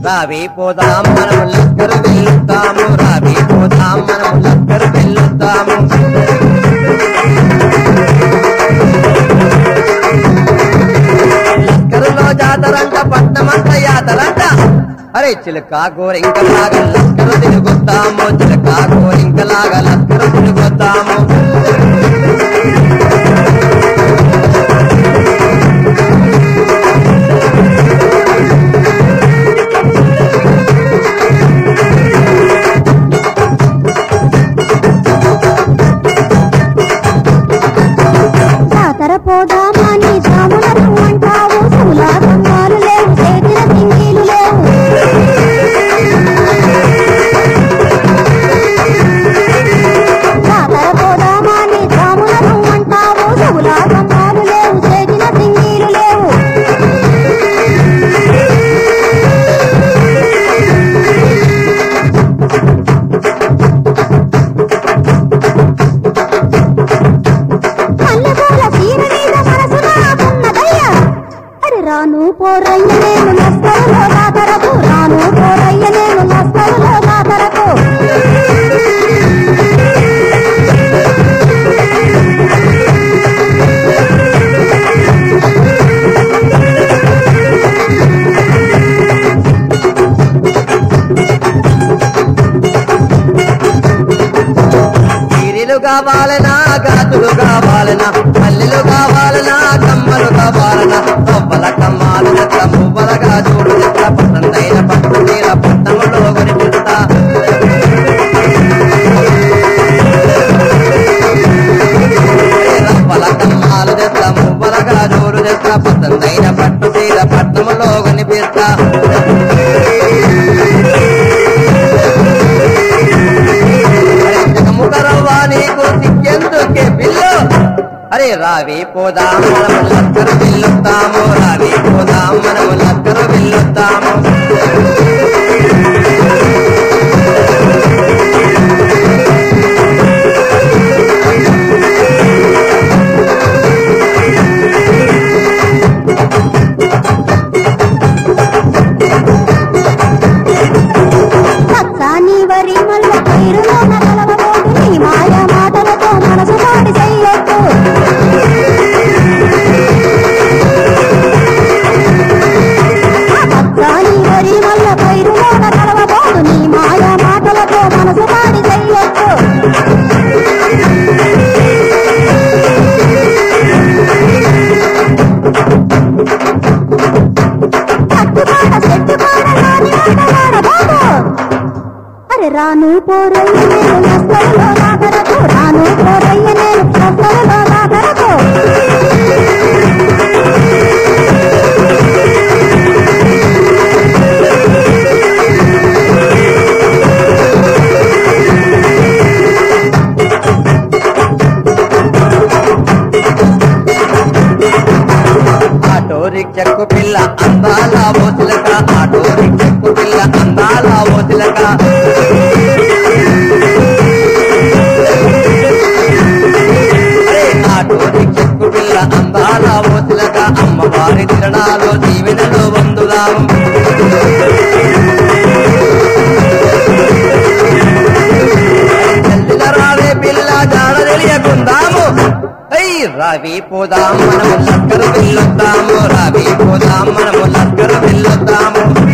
రావి పోదాం మనము లక్కరు వెళ్ళుతాము రావి పోదాం మనము లక్కరు వెళ్ళుతాము లక్కరులో జాతరంట పట్టమంట యాతరంట అరే చిలక గోరింకలాగా లక్కరు తిరుగుతాము చిలక గోరింకలాగా లక్కరు తిరుగుతాము జాతర పోదామని జాములను అంటావు సులా గంగాలు లేవు చేతిన సింగీలు లేవు జాతర పోదామని జాములను అంటావు సులా గంగాలు లేవు చేతిన సింగీలు లేవు మల్లెపూల చీర మీద మనసు నాకున్నదయ్యా అరే రాను పోరయ్య నేను నస్తరులో జాతరకు రాను పోరయ్య నేను నస్తరులో జాతరకు చీరలు కావాలనా గాజులు కావాలనా మల్లెలు కావాలనా కమ్మలు కావాలనా తవ్వల కమ్మాలు చెత్త మువ్వల గాజులు చెత్త పట్టందైన పట్టు తీర పట్టములో కొనిపిస్తా రవ్వల కమ్మాలు చెత్త మువ్వల గాజులు చెత్త పట్టందైన పట్టు తీర పట్టములో కొనిపిస్తా ముఖరవ్వ నీకు సిగ్గెందుకే బిల్లు అరే రావి పోదాం మనము లక్కరు బిల్లుతాము రావి పోదాం మనము లక్కరు బిల్లుతాము పచ్చాని వరి మల్ల పైరులో నగలవబోదు నీ మాయ మాటలతో మనసు పాడి చెయ్యొద్దు పచ్చాని వరి మల్ల పైరులో నగలవబోదు నీ మాయ మాటలతో మనసు పాడి చెయ్యొద్దు పట్టుకాడ చెట్టుకాడ రాని ఆటలాడ బాబు అరే రాను పోరయ్య నేను నస్తరులో రాగరకు రాను పోరయ్య నేను నస్తరులో రాగరకు ఆటో రిక్షకు పిల్ల అందాల ఓసిలక ఆటో రిక్షకు పిల్ల అందాల ఓసిలక అరే ఆటో రిక్షకు పిల్ల అందాల ఓసిలక అమ్మవారి తిరణాలు దీవెనలు వందుదాము చెల్లిన రావే పిల్ల జాడ తెలియకుందాము అయ్యి రావి పోదాం మనము లక్కరు వెళ్ళొద్దాము రావి పోదాం మనము లక్కరు వెళ్ళొద్దాము